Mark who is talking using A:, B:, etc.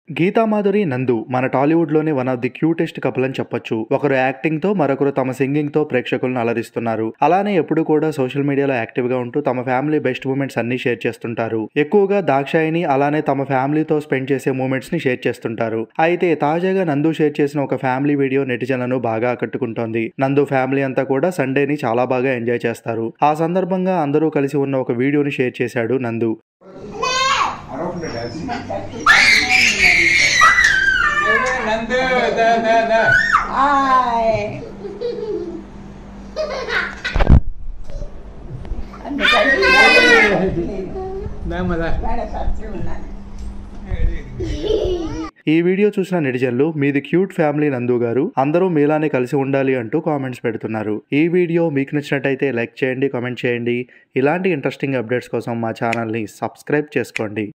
A: గీతామాధురి నందు మన టాలీవుడ్ లోనే one of the cutest couple అని చెప్పొచ్చు ఒకరు యాక్టింగ్ తో మరొకరు తమ సింగింగ్ తో ప్రేక్షకులను అలరిస్తున్నారు అలానే ఎప్పుడు కూడా సోషల్ మీడియాలో యాక్టివ్ గా ఉంటూ తమ ఫ్యామిలీ బెస్ట్ మూమెంట్స్ అన్ని షేర్ చేస్తుంటారు ఎక్కువగా దాక్షాయిని అలానే తమ ఫ్యామిలీతో స్పెండ్ చేసే మూమెంట్స్ ని షేర్ చేస్తుంటారు అయితే తాజాగా నందు షేర్ చేసిన ఒక ఫ్యామిలీ వీడియో నెటిజన్లను బాగా ఆకట్టుకుంటోంది నందు ఫ్యామిలీ అంతా కూడా సండేని చాలా బాగా ఎంజాయ్ చేస్తారు ఆ సందర్భంగా అందరూ కలిసి ఉన్న ఒక వీడియోని షేర్ చేశాడు నందు
B: అరవకుండా డాన్స్
C: నందు దా దా దా
D: Ay.
C: దా మదా
A: ఈ వీడియో చూసిన నెటిజన్లు మీది క్యూట్ ఫ్యామిలీ నందు గారు అందరూ మీలానే కలిసి ఉండాలి అంటూ కామెంట్స్ పెడుతున్నారు ఈ వీడియో మీకు నచ్చినట్టయితే లైక్ చేయండి కామెంట్ చేయండి ఇలాంటి ఇంట్రెస్టింగ్ అప్డేట్స్ కోసం మా ఛానల్ని సబ్స్క్రైబ్ చేసుకోండి